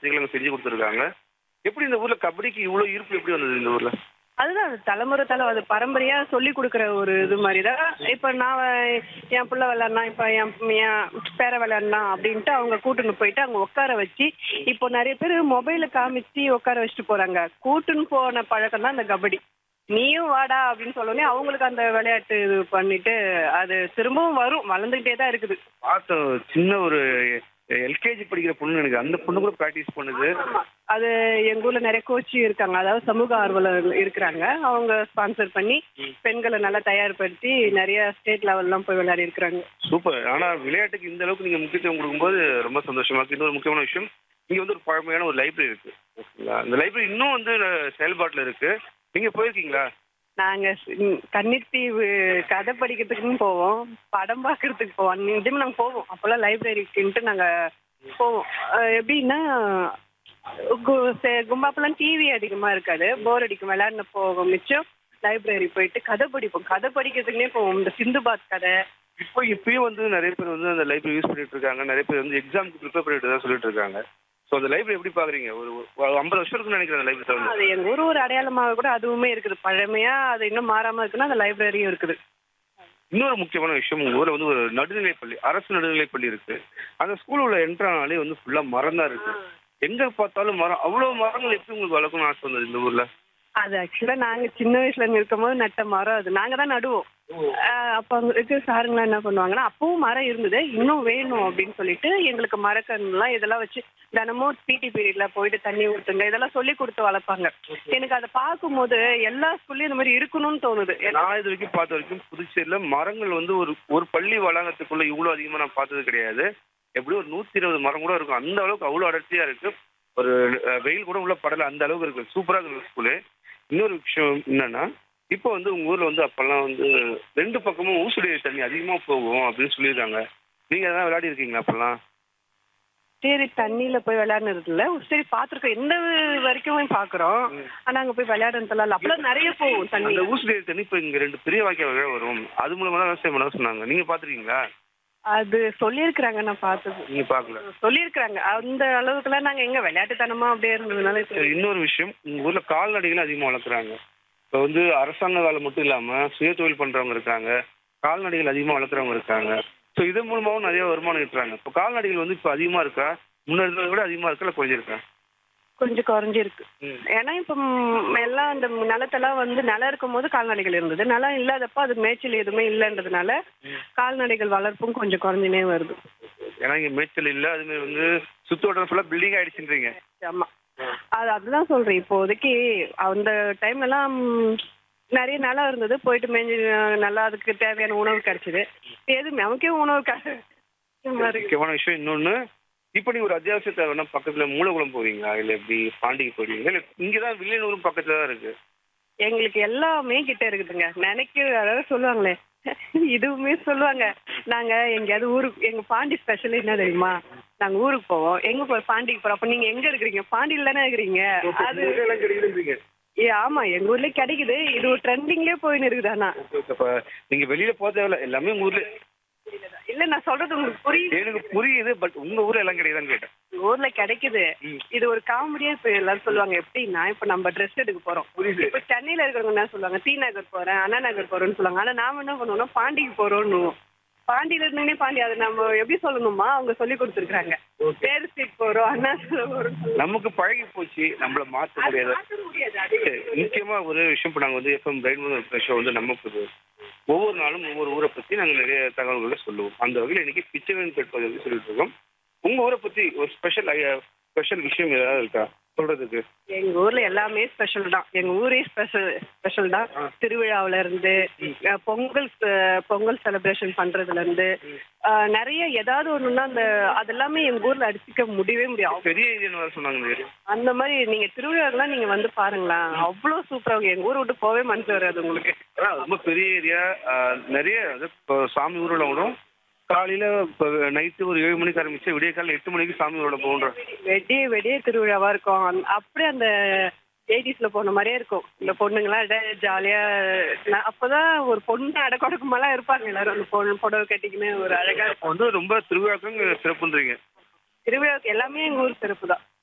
வசதிகள் அங்க செஞ்சு கொடுத்துருக்காங்க எப்படி இந்த ஊர்ல கபடிக்கு இவ்வளவு ஈர்ப்பு எப்படி வந்தது இந்த ஊர்ல அதுதான் அது தலைமுறை தலை அது பரம்பரையா சொல்லி கொடுக்குற ஒரு இது மாதிரி தான் இப்போ நான் என் பிள்ளை விளையாடினா இப்போ என் என் பேர விளையாடினா அப்படின்ட்டு அவங்க கூட்டுன்னு போயிட்டு அங்கே உட்கார வச்சு இப்போ நிறைய பேர் மொபைலை காமிச்சு உட்கார வச்சுட்டு போறாங்க கூட்டுன்னு போன பழக்கம் தான் இந்த கபடி நீயும் வாடா அப்படின்னு சொல்லோடனே அவங்களுக்கு அந்த விளையாட்டு இது பண்ணிட்டு அது திரும்பவும் வரும் வளர்ந்துகிட்டே தான் இருக்குது பார்த்தோம் சின்ன ஒரு எல்கேஜி படிக்கிற பொண்ணு எனக்கு அந்த பொண்ணு கூட ப்ராக்டிஸ் பண்ணுது அது எங்க ஊர்ல நிறைய கோச்சி இருக்காங்க அதாவது சமூக ஆர்வலர் இருக்கிறாங்க அவங்க ஸ்பான்சர் பண்ணி பெண்களை நல்லா தயார்படுத்தி நிறைய ஸ்டேட் லெவல்லாம் போய் விளையாடி இருக்கிறாங்க சூப்பர் ஆனா விளையாட்டுக்கு இந்த அளவுக்கு நீங்க முக்கியத்துவம் கொடுக்கும்போது ரொம்ப சந்தோஷமா இருக்கு இன்னொரு முக்கியமான விஷயம் இங்க வந்து ஒரு பழமையான ஒரு லைப்ரரி இருக்கு ஓகேங்களா அந்த லைப்ரரி இன்னும் வந்து செயல்பாட்டுல இருக்கு நீங்க போயிருக்கீங்களா நாங்க ஸ்- ம், கண்ணீர் தீவு கதை படிக்கிறதுக்குன்னு போவோம் படம் பார்க்கறதுக்கு போவோம் நிஜமா நாங்க போவோம் அப்போல்லாம் லைப்ரரிக்குன்ட்டு நாங்க போவோம் அஹ் எப்படின்னா கு- செ- கும்பாப்பெல்லாம் டிவி அதிகமா இருக்காது போர் அடிக்கும் விளையாடின போவோம் மிச்சம் லைப்ரரி போயிட்டு கதை படிப்போம் கதை படிக்கிறதுக்குனே போவோம் இந்த சிந்துபாத் கதை இப்போ இப்பயும் வந்து நிறைய பேர் வந்து அந்த லைப்ரரி யூஸ் பண்ணிட்டு இருக்காங்க நிறைய பேர் வந்து எக்ஸாமுக்கு ப்ரிப்பேர் பண்ணிட்டு தான் சொல்லிட்டு இருக்காங்க ஸோ அந்த லைப்ரரி எப்படி பாக்குறீங்க ஒரு ஒரு ஐம்பது வருஷம் இருக்குன்னு நினைக்கிறேன் அந்த லைப்ரரி வந்து அது எங்க ஊர் ஒரு அடையாளமாக கூட அதுவுமே இருக்குது பழமையா அது இன்னும் மாறாம இருக்குன்னா அந்த லைப்ரரியும் இருக்குது இன்னொரு முக்கியமான விஷயம் உங்க ஊர்ல வந்து ஒரு நடுநிலைப் பள்ளி அரசு நடுநிலைப் பள்ளி இருக்கு அந்த ஸ்கூல் உள்ள என்ட்ரானாலே வந்து ஃபுல்லா மரம் தான் இருக்கு எங்க பார்த்தாலும் மரம் அவ்வளவு மரங்கள் எப்படி உங்களுக்கு வளர்க்கணும்னு ஆசை வந்தது இந்த ஊர்ல அது ஆக்சுவலா நாங்க சின்ன வயசுல இருக்கும்போது நட்ட மரம் அது நாங்க தான் நடுவோம் ஆஹ் அப்ப அங்க இருக்க சாருங்களாம் என்ன பண்ணுவாங்கன்னா அப்பவும் மரம் இருந்தது இன்னும் வேணும் அப்படின்னு சொல்லிட்டு எங்களுக்கு மரக்கன்றுலாம் இதெல்லாம் வச்சு தினமும் பிடி பீரியட்ல போயிட்டு தண்ணி ஊத்துங்க இதெல்லாம் சொல்லி கொடுத்து வளர்ப்பாங்க எனக்கு அதை பார்க்கும்போது எல்லா ஸ்கூல்லயும் இந்த மாதிரி இருக்கணும்னு தோணுது நான் இது வரைக்கும் பார்த்த வரைக்கும் புதுச்சேரியில மரங்கள் வந்து ஒரு ஒரு பள்ளி வளாகத்துக்குள்ள இவ்வளவு அதிகமா நான் பார்த்தது கிடையாது எப்படியும் ஒரு நூத்தி இருபது மரம் கூட இருக்கும் அந்த அளவுக்கு அவ்வளவு அடர்த்தியா இருக்கு ஒரு அஹ், வெயில் கூட உள்ள படல அந்த அளவுக்கு இருக்கு சூப்பரா இருக்கு ஸ்கூலு இன்னொரு விஷயம் என்னன்னா இப்போ வந்து உங்க ஊர்ல வந்து அப்பெல்லாம் வந்து ரெண்டு பக்கமும் ஊசுடைய தண்ணி அதிகமா போகும் அப்படின்னு சொல்லியிருக்காங்க நீங்க எதாவது விளையாடி இருக்கீங்களா அப்பெல்லாம் சரி தண்ணியில போய் விளையாடுனது இல்ல சரி பாத்துருக்கோம் எந்த வரைக்கும் பாக்குறோம் ஆனா அங்க போய் விளையாடுறதுலாம் இல்ல அப்பெல்லாம் நிறைய போகும் தண்ணி அந்த ஊசுடைய தண்ணி இப்போ இங்க ரெண்டு பெரிய வாய்க்கால் வழியா வரும் அது மூலமா தான் விவசாயம் பண்ண சொன்னாங்க நீங்க பாத்துருக்கீங்களா அது சொல்லியிருக்கிறாங்க நான் பார்த்தது நீங்க பார்க்கல சொல்லியிருக்கிறாங்க அந்த அளவுக்குலாம் நாங்க எங்க விளையாட்டுத்தனமா அப்படியே இருந்ததுனால சரி, இன்னொரு விஷயம் உங்க ஊர்ல கால்நடைகள் அதிகமா வளர்க்குறாங்க இப்போ வந்து அரசாங்க வேலை மட்டும் இல்லாம சுய தொழில் பண்றவங்க இருக்காங்க கால்நடைகள் அதிகமா வளர்க்குறவங்க இருக்காங்க ஸோ இதன் மூலமாவும் நிறைய வருமானம் ஈட்டுறாங்க இப்போ கால்நடைகள் வந்து இப்போ அதிகமா இருக்கா முன்ன இருந்ததை விட அதிகமா இருக்கா இல்லை குறைஞ்சிருக்கா கொஞ்சம் குறைஞ்சிருக்கு ம். ஏன்னா இப்ப ம், எல்லாம் அந்த நிலத்தெல்லாம் வந்து நிலம் இருக்கும் போது கால்நடைகள் இருந்தது நிலம் இல்லாதப்ப அது மேய்ச்சல் எதுவுமே இல்லைன்றதுனால கால்நடைகள் வளர்ப்பும் கொஞ்சம் குறைஞ்சினே வருது ஏன்னா இங்க மேய்ச்சல் இல்லை அதுமாதிரி வந்து சுத்தோட்டம் ஃபுல்லாக பில்டிங் ஆயிடுச்சுன்றீங்க ஆமா அது அதுதான் சொல்றேன் இப்போதைக்கு அந்த டைம்ல எல்லாம் ம், நிறைய நிலம் இருந்தது போயிட்டு மேய்ஞ்சி அஹ், நல்லா அதுக்கு தேவையான உணவு கிடைச்சது எது நமக்கே உணவு கிடை- இந்த மாதிரி முக்கியமான விஷயம் இன்னொன்னு இப்போ நீங்க ஒரு அத்தியாவசிய தேவைன்னா பக்கத்துல மூலகுளம் போவீங்களா இல்லை எப்படி பாண்டிக்கு போவீங்களா இல்லை இங்கே தான் வில்லியனூரும் பக்கத்துல தான் இருக்கு எங்களுக்கு எல்லாமே கிட்ட இருக்குதுங்க நினைக்க அதாவது சொல்லுவாங்களே இதுவுமே சொல்லுவாங்க நாங்க எங்கேயாவது ஊருக்கு எங்க பாண்டி ஸ்பெஷல் என்ன தெரியுமா நாங்க ஊருக்கு போவோம் எங்க போய் பாண்டிக்கு போறோம் அப்ப நீங்க எங்க இருக்கிறீங்க பாண்டியில தானே இருக்கிறீங்க அது ஏ ஆமா எங்க ஊர்லயே கிடைக்குது இது ஒரு ட்ரெண்டிங்லயே போயின்னு இருக்குது ஆனா இப்போ நீங்க வெளியில போக தேவையில்ல எல்லாமே உங்க ஊர்ல இல்ல நான் சொல்றது உங்களுக்கு புரியுது எனக்கு புரியுது பட் உங்க ஊர்ல எல்லாம் கிடையாதான்னு கேட்டேன் எங்க ஊர்ல கிடைக்குது இது ஒரு காமெடியா இப்ப எல்லாரும் சொல்லுவாங்க எப்படின்னா இப்ப நம்ம ட்ரெஸ் எடுக்க போறோம் புரியுது. இப்ப சென்னையில இருக்கிறவங்க என்ன சொல்லுவாங்க டி நகர் போறேன் அண்ணா நகர் போறேன்னு சொல்லுவாங்க ஆனா நாம என்ன பண்ணுவோம்னா பாண்டிக்கு போறோம்னு பாண்டியில இருந்தே பாண்டி அதை நம்ம எப்படி சொல்லணுமா அவங்க சொல்லி கொடுத்துருக்காங்க பேர் ஸ்ட்ரீட் போறோம் அண்ணா போறோம் நமக்கு பழகி போச்சு நம்மள மாத்த முடியாது முடியாது அது சரி, முக்கியமா ஒரு விஷயம் இப்போ நாங்கள் வந்து எஃப்எம் பிரைன் ஷோ வந்து நம்ம புது ஒவ்வொரு நாளும் ஒவ்வொரு ஊரை பத்தி நாங்கள் நிறைய தகவல்களை சொல்லுவோம் அந்த வகையில் இன்னைக்கு பிச்சைவன் பெட்ரோல் வந்து சொல்லிட்டு இருக்கோம் உங்க ஊரை பத்தி ஒரு ஸ்பெஷல் ஸ்பெஷல் விஷயம் ஏதாவது இருக்கா சொல்றதுக்கு எங்க ஊர்ல எல்லாமே ஸ்பெஷல் தான் எங்க ஊரே ஸ்பெஷல் ஸ்பெஷல் தான் திருவிழாவுல இருந்து அஹ், பொங்கல் ச- பொங்கல் செலிப்ரேஷன் பண்றதுல இருந்து அஹ், நிறைய ஏதாவது ஒண்ணுன்னா அந்த அதெல்லாமே எங்க ஊர்ல அடிச்சுக்க முடியவே முடியாது பெரிய ஏரியான்னு வேற சொன்னாங்க இந்த area. அந்த மாதிரி நீங்க திருவிழாக்கெல்லாம் நீங்க வந்து பாருங்களேன் அவ்வளவு சூப்பரா இருக்கும் எங்க ஊரை விட்டு போவே மனசு வராது உங்களுக்கு அதான் ரொம்ப பெரிய ஏரியா நிறைய அது இப்போ சாமி ஊர்வலம் விடும் காலையில இப்போ நைட்டு ஒரு ஏழு மணிக்கு ஆரம்பிச்சு விடிய காலையில் எட்டு மணிக்கு சாமி ஊர்வலம் போகிறோம் வெடிய வெடிய திருவிழாவா இருக்கும் அந்த- அப்படியே அந்த எயிட்டிஸ்ல போன மாதிரியே இருக்கும் இந்த பொண்ணுங்களாம் ஜாலியா நான் அப்பதான் ஒரு பொண்ணு அடக்கொடக்கமெல்லாம் இருப்பாங்க எல்லாரும் அந்த பொண்ணு புடவை கட்டிக்கின்னு ஒரு அழகா அப்போ வந்து ரொம்ப திருவிழாக்கள் சிறப்புன்றீங்க திருவிழாவுக்கு எல்லாமே எங்க ஊர் சிறப்பு தான்